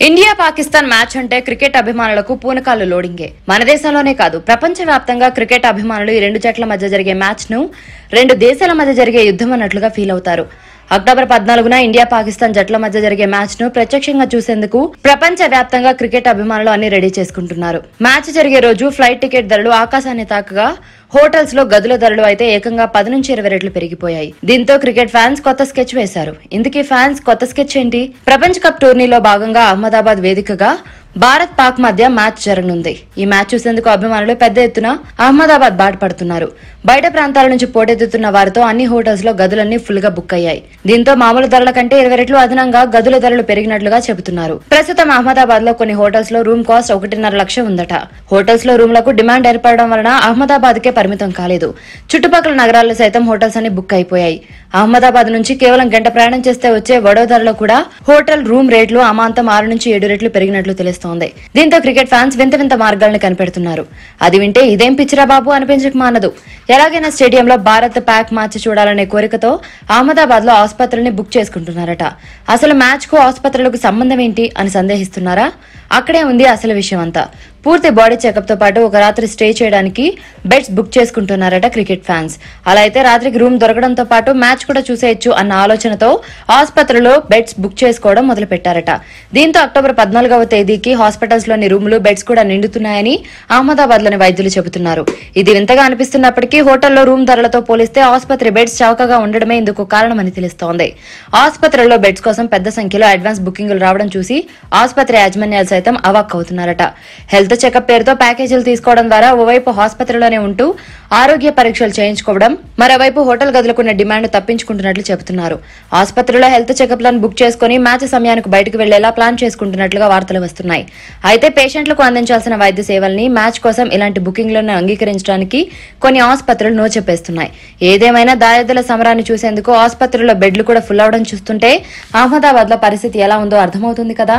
India Pakistan match అంటే cricket అభిమానులకు పూనకాలు లోడింగే మన దేశంలోనే కాదు ప్రపంచ వ్యాప్తంగా క్రికెట్ అభిమానులు ఈ రెండు జట్ల మధ్య జరిగే మ్యాచ్ ను రెండు దేశాల మధ్య జరిగే యుద్ధం అన్నట్లుగా ఫీల్ అవుతారు అక్టోబర్ పద్నాలుగున ఇండియా పాకిస్తాన్ జట్ల మధ్య జరిగే మ్యాచ్ ను ప్రత్యక్షంగా చూసేందుకు ప్రపంచ వ్యాప్తంగా క్రికెట్ అభిమానులు అన్ని రెడీ చేసుకుంటున్నారు మ్యాచ్ జరిగే రోజు ఫ్లైట్ టికెట్ ధరలు ఆకాశాన్ని తాకగా హోటల్స్ లో గదుల ధరలు అయితే ఏకంగా పది నుంచి ఇరవై రెట్లు పెరిగిపోయాయి దీంతో క్రికెట్ ఫ్యాన్స్ కొత్త స్కెచ్ వేశారు ఇందుకీ ఫ్యాన్స్ కొత్త స్కెచ్ ఏంటి ప్రపంచ కప్ టోర్నీలో భాగంగా అహ్మదాబాద్ వేదికగా భారత్ పాక్ మధ్య మ్యాచ్ జరగనుంది ఈ మ్యాచ్ చూసేందుకు అభిమానులు పెద్ద ఎత్తున అహ్మదాబాద్ బాట పడుతున్నారు బయట ప్రాంతాల నుంచి పోటెత్తుతున్న వారితో అన్ని హోటల్స్ లో గదులన్నీ ఫుల్ గా బుక్ అయ్యాయి దీంతో మామూలు ధరల కంటే ఇరవై రెట్లు అదనంగా గదుల ధరలు పెరిగినట్లుగా చెబుతున్నారు ప్రస్తుతం అహ్మదాబాద్ లో కొన్ని హోటల్స్ లో రూమ్ కాస్ట్ ఒకటిన్నర లక్ష ఉందట హోటల్స్ లో రూమ్లకు డిమాండ్ ఏర్పడడం వలన అహ్మదాబాద్ కే పరిమితం కాలేదు చుట్టుపక్కల నగరాల్లో సైతం హోటల్స్ అన్ని బుక్ అయిపోయాయి అహ్మదాబాద్ నుంచి కేవలం గంట ప్రయాణం చేస్తే వచ్చే వడోదరలో కూడా హోటల్ రూమ్ రేట్లు అమాంతం ఆరు నుంచి ఏడు రెట్లు పెరిగినట్లు తెలుస్తోంది దీంతో క్రికెట్ ఫ్యాన్స్ వింత వింత మార్గాలను కనిపెడుతున్నారు అది వింటే ఇదేం పిచ్చిరా బాబు అనిపించక మానదు ఎలాగైనా స్టేడియంలో భారత్ ప్యాక్ మ్యాచ్ చూడాలనే కోరికతో అహ్మదాబాద్ లో ఆసుపత్రుల్ని బుక్ చేసుకుంటున్నారట అసలు మ్యాచ్ కు ఆసుపత్రులకు సంబంధం ఏంటి అని సందేహిస్తున్నారా అక్కడే ఉంది అసలు విషయం అంతా పూర్తి బాడీ చెకప్ తో పాటు ఒక రాత్రి స్టే చేయడానికి బెడ్స్ బుక్ చేసుకుంటున్నారట క్రికెట్ ఫ్యాన్స్ అలా అయితే రాత్రికి రూమ్ దొరకడంతో పాటు మ్యాచ్ కూడా చూసేయచ్చు అన్న ఆలోచనతో ఆసుపత్రిలో బెడ్స్ బుక్ చేసుకోవడం మొదలు పెట్టారట దీంతో అక్టోబర్ పద్నాలుగవ తేదీకి హాస్పిటల్స్ లోని రూములు బెడ్స్ కూడా నిండుతున్నాయని అహ్మదాబాద్ లోని వైద్యులు చెబుతున్నారు ఇది వింతగా అనిపిస్తున్నప్పటికీ హోటల్లో రూమ్ ధరలతో పోలిస్తే ఆసుపత్రి బెడ్స్ చౌకగా ఉండడమే ఇందుకు కారణమని తెలుస్తోంది ఆసుపత్రుల్లో బెడ్స్ కోసం పెద్ద సంఖ్యలో అడ్వాన్స్ బుకింగ్లు రావడం చూసి ఆసుపత్రి యాజమాన్యాలు సైతం అవాక్ అవుతున్నారట హెల్త్ చెకప్ పేరుతో ప్యాకేజీలు తీసుకోవడం ద్వారా ఓవైపు ఆసుపత్రిలోనే ఉంటూ ఆరోగ్య పరీక్షలు చేయించుకోవడం మరోవైపు హోటల్ గదులకున్న డిమాండ్ తప్పించుకుంటున్నట్లు చెబుతున్నారు ఆసుపత్రిలో హెల్త్ చెకప్లను బుక్ చేసుకుని మ్యాచ్ సమయానికి బయటకు వెళ్లేలా ప్లాన్ చేసుకుంటున్నట్లుగా వార్తలు వస్తున్నాయి అయితే పేషెంట్లకు అందించాల్సిన వైద్య సేవల్ని మ్యాచ్ కోసం ఇలాంటి బుకింగ్లను అంగీకరించడానికి కొన్ని ఆసుపత్రులు నో చెప్పేస్తున్నాయి ఏదేమైనా దాయాదుల సమరాన్ని చూసేందుకు ఆసుపత్రుల్లో బెడ్లు కూడా ఫుల్ అవడం చూస్తుంటే అహ్మదాబాద్ లో పరిస్థితి ఎలా ఉందో అర్థమవుతుంది కదా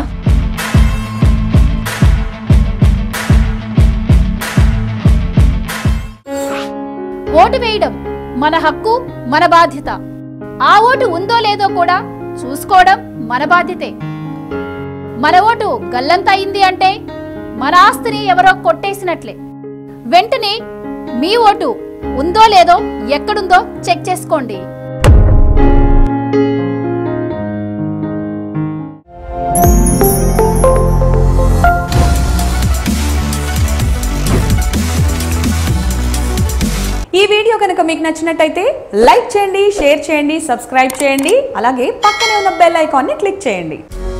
ఓటు వేయడం మన హక్కు మన బాధ్యత ఆ ఓటు ఉందో లేదో కూడా చూసుకోవడం మన బాధ్యతే మన ఓటు గల్లంత అయింది అంటే మన ఆస్తిని ఎవరో కొట్టేసినట్లే వెంటనే మీ ఓటు ఉందో లేదో ఎక్కడుందో చెక్ చేసుకోండి ఈ వీడియో కనుక మీకు నచ్చినట్టయితే లైక్ చేయండి షేర్ చేయండి సబ్స్క్రైబ్ చేయండి అలాగే పక్కనే ఉన్న బెల్ ఐకాన్ని క్లిక్ చేయండి